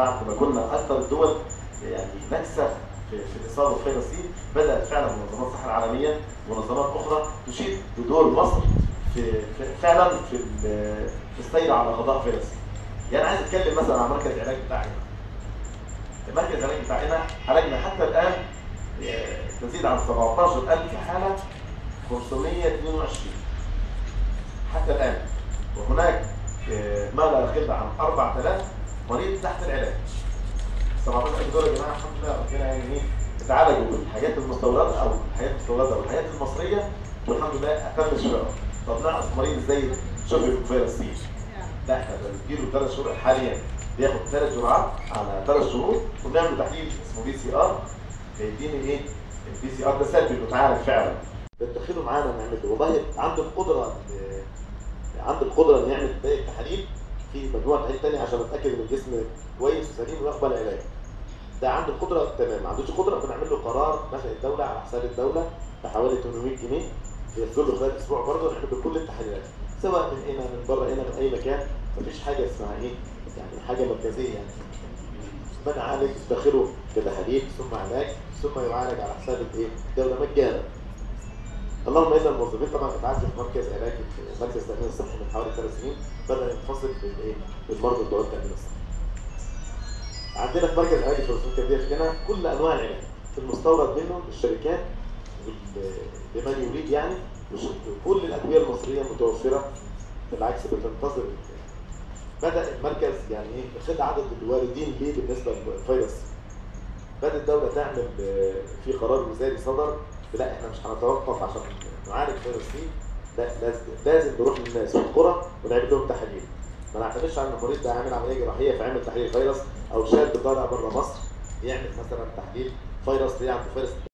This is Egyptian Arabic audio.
بعد ما كنا اكثر الدول يعني نكسه في, في الاصابه بفيروس سي بدات فعلا منظمات الصحه العالميه ومنظمات اخرى تشيد بدور مصر في, في فعلا في ال- في السير على قضاء فيروس سي. يعني عايز اتكلم مثلا عن مركز العلاج بتاعنا. المركز العلاج بتاعنا عالجنا حتى الان آه، تزيد عن 17000 حاله 522 حتى الان وهناك آه، ما لا يقل عن 4000 مريض تحت العلاج 17000 دول يا جماعه الحمد لله ربنا يعني ايه اتعالجوا بالحاجات المستورده او الحاجات المستورده والحاجات المصريه والحمد لله اتم الشفاء طب نعرف مريض ازاي شفي بفيروس سي لا احنا بنديله ثلاث شهور حاليا بياخد ثلاث جرعات على ثلاث شهور ونعمل تحليل اسمه بي سي ار هيديني ايه البي سي ار ده سلبي متعالج فعلا بتدخله معانا نعمل له والله عنده القدره آه، عنده القدره ان يعمل باقي التحاليل في مجموعه تحاليل ثانيه عشان اتاكد ان الجسم كويس وسليم ويقبل العلاج ده عنده القدره تمام ما عندوش قدره بنعمل له قرار نفع الدوله على حساب الدوله بحوالي 800 جنيه يصدر له خلال اسبوع برضه نعمل له كل التحاليلات سواء من هنا من بره هنا من اي مكان مفيش حاجه اسمها ايه يعني حاجه مركزيه يعني بنعالج داخله بتحاليل ثم علاج ثم يعالج على حساب الايه الدوله مجانا اللهم ان الموظفين طبعا اتعزل في مركز علاج في مركز التامين الصحي من حوالي ثلاث سنين بدا ينفصل بالايه بالمرضى بتوع التامين الصحي عندنا في مركز علاج الفلسفه الكبديه في هنا كل انواع العلاج المستورد منه الشركات وال- لمن يريد يعني مش كل الادويه المصريه متوفره بالعكس بتنتظر بدا المركز يعني ايه يخد عدد الواردين ليه بالنسبه للفيروس بدات الدوله تعمل آه، في قرار وزاري صدر لا احنا مش هنتوقف عشان نعالج فيروس سي لا لازم لازم نروح للناس في القرى ونعمل لهم تحاليل ما نعتمدش على ان المريض ده عامل عمليه جراحيه فعمل تحليل فيروس او شاب طالع بره مصر يعمل مثلا تحليل فيروس ليه عنده فيروس